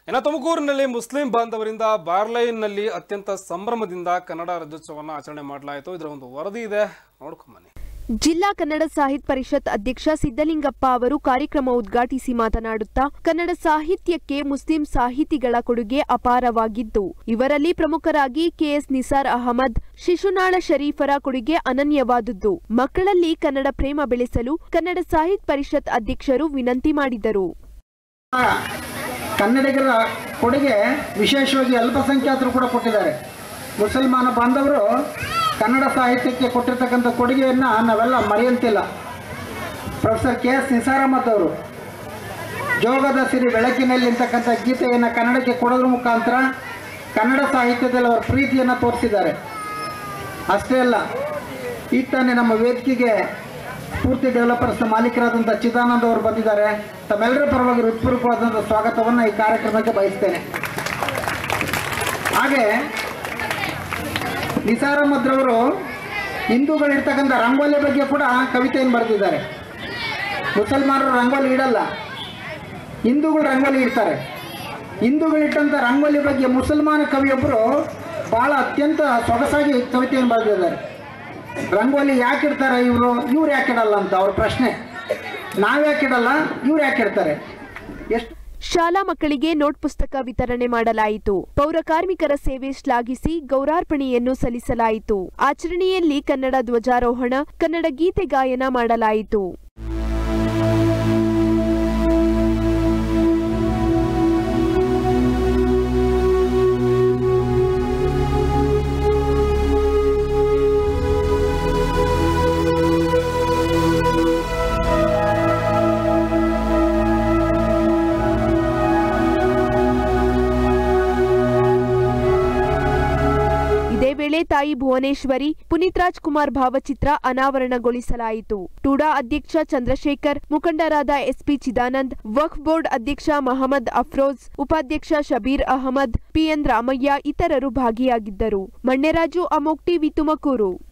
ಇನ್ನು ತುಮಕೂರಿನಲ್ಲಿ ಮುಸ್ಲಿಂ ಬಾಂಧವರಿಂದ ಬಾರ್ಲೈನ್ನಲ್ಲಿ ಅತ್ಯಂತ ಸಂಭ್ರಮದಿಂದ ಕನ್ನಡ ರಾಜ್ಯೋತ್ಸವವನ್ನು ಆಚರಣೆ ಮಾಡಲಾಯಿತು ಇದರ ಒಂದು ವರದಿ ಇದೆ ನೋಡ್ಕೊಂಬನ್ನಿ ಜಿಲ್ಲಾ ಕನ್ನಡ ಸಾಹಿತ್ಯ ಪರಿಷತ್ ಅಧ್ಯಕ್ಷ ಸಿದ್ದಲಿಂಗಪ್ಪ ಅವರು ಕಾರ್ಯಕ್ರಮ ಉದ್ಘಾಟಿಸಿ ಮಾತನಾಡುತ್ತಾ ಕನ್ನಡ ಸಾಹಿತ್ಯಕ್ಕೆ ಮುಸ್ಲಿಂ ಸಾಹಿತಿಗಳ ಕೊಡುಗೆ ಅಪಾರವಾಗಿದ್ದು ಇವರಲ್ಲಿ ಪ್ರಮುಖರಾಗಿ ಕೆಎಸ್ ನಿಸಾರ್ ಅಹಮದ್ ಶಿಶುನಾಳ ಶರೀಫರ ಕೊಡುಗೆ ಅನನ್ಯವಾದುದು ಮಕ್ಕಳಲ್ಲಿ ಕನ್ನಡ ಪ್ರೇಮ ಬೆಳೆಸಲು ಕನ್ನಡ ಸಾಹಿತ್ಯ ಪರಿಷತ್ ಅಧ್ಯಕ್ಷರು ವಿನಂತಿ ಮಾಡಿದರು ಕನ್ನಡಿಗರ ಕೊಡುಗೆ ವಿಶೇಷವಾಗಿ ಅಲ್ಪಸಂಖ್ಯಾತರು ಕೂಡ ಕೊಟ್ಟಿದ್ದಾರೆ ಮುಸಲ್ಮಾನ ಬಾಂಧವರು ಕನ್ನಡ ಸಾಹಿತ್ಯಕ್ಕೆ ಕೊಟ್ಟಿರ್ತಕ್ಕಂಥ ಕೊಡುಗೆಯನ್ನು ನಾವೆಲ್ಲ ಮರೆಯಂತಿಲ್ಲ professor K S Nisar Ahmed ಅವರು ಜೋಗದ ಸಿರಿ ಬೆಳಕಿನಲ್ಲಿ ಅಂತಕ್ಕಂಥ ಗೀತೆಯನ್ನು ಕನ್ನಡಕ್ಕೆ ಕೊಡೋದ್ರ ಮುಖಾಂತರ ಕನ್ನಡ ಸಾಹಿತ್ಯದಲ್ಲಿ ಅವರ ಪ್ರೀತಿಯನ್ನು ತೋರಿಸಿದ್ದಾರೆ ಅಷ್ಟೇ ಅಲ್ಲ ಈಗ ತಾನೇ ನಮ್ಮ ವೇದಿಕೆಗೆ ಸ್ಫೂರ್ತಿ ಡೆವಲಪರ್ಸ್ ಮಾಲೀಕರಾದಂಥ ಚಿದಾನಂದ್ ಅವರು ಬಂದಿದ್ದಾರೆ ತಮ್ಮೆಲ್ಲರ ಪರವಾಗಿ ಹೃತ್ಪೂರ್ವಕವಾದಂಥ ಸ್ವಾಗತವನ್ನು ಈ ಕಾರ್ಯಕ್ರಮಕ್ಕೆ ಬಯಸ್ತೇನೆ ಹಾಗೆ ನಿಸಾರ್ ಅಹಮದ್ರವರು ಹಿಂದೂಗಳಿರ್ತಕ್ಕಂಥ ರಂಗೋಲಿ ಬಗ್ಗೆ ಕೂಡ ಕವಿತೆಯನ್ನು ಬರೆದಿದ್ದಾರೆ ಮುಸಲ್ಮಾನರು ರಂಗೋಲಿ ಇಡಲ್ಲ ಹಿಂದೂಗಳು ರಂಗೋಲಿ ಇಡ್ತಾರೆ ಹಿಂದೂಗಳಿಟ್ಟಂಥ ರಂಗೋಲಿ ಬಗ್ಗೆ ಮುಸಲ್ಮಾನ ಕವಿಯೊಬ್ಬರು ಭಾಳ ಅತ್ಯಂತ ಸೊಗಸಾಗಿ ಕವಿತೆಯನ್ನು ಬರೆದಿದ್ದಾರೆ ರಂಗೋಲಿ ಯಾಕೆ ಇಡ್ತಾರೆ ಇವರು ಇವ್ರು ಯಾಕೆ ಇಡಲ್ಲ ಅಂತ ಅವ್ರ ಪ್ರಶ್ನೆ ನಾವು ಯಾಕೆ ಇಡಲ್ಲ ಇವ್ರು ಯಾಕೆ ಇಡ್ತಾರೆ ಎಷ್ಟು ಶಾಲಾ ಮಕ್ಕಳಿಗೆ ನೋಟ್ ಪುಸ್ತಕ ವಿತರಣೆ ಮಾಡಲಾಯಿತು ಪೌರ ಕಾರ್ಮಿಕರ ಸೇವೆ ಶ್ಲಾಘಿಸಿ ಗೌರಾರ್ಪಣೆಯನ್ನು ಸಲ್ಲಿಸಲಾಯಿತು ಆಚರಣೆಯಲ್ಲಿ ಕನ್ನಡ ಧ್ವಜಾರೋಹಣ ಕನ್ನಡ ಗೀತೆ ಗಾಯನ ಮಾಡಲಾಯಿತು ಇದೇ ವೇಳೆ ತಾಯಿ ಭುವನೇಶ್ವರಿ ಪುನೀತ್ ರಾಜ್ ಕುಮಾರ್ ಭಾವಚಿತ್ರ ಅನಾವರಣಗೊಳಿಸಲಾಯಿತು ಟೂಡಾ ಅಧ್ಯಕ್ಷ ಚಂದ್ರಶೇಖರ್ ಮುಖಂಡರಾದ ಎಸ್ಪಿ ಚಿದಾನಂದ್ ವಕ್ಫ್ ಬೋರ್ಡ್ ಅಧ್ಯಕ್ಷ ಮಹಮ್ಮದ್ ಅಫ್ರೋಜ್ ಉಪಾಧ್ಯಕ್ಷ ಶಬೀರ್ ಅಹಮದ್ ಪಿಎನ್ ರಾಮಯ್ಯ ಇತರರು ಭಾಗಿಯಾಗಿದ್ದರು ಮಣ್ಣೆರಾಜು ಅಮೋಕ್ ಟಿವಿ ತುಮಕೂರು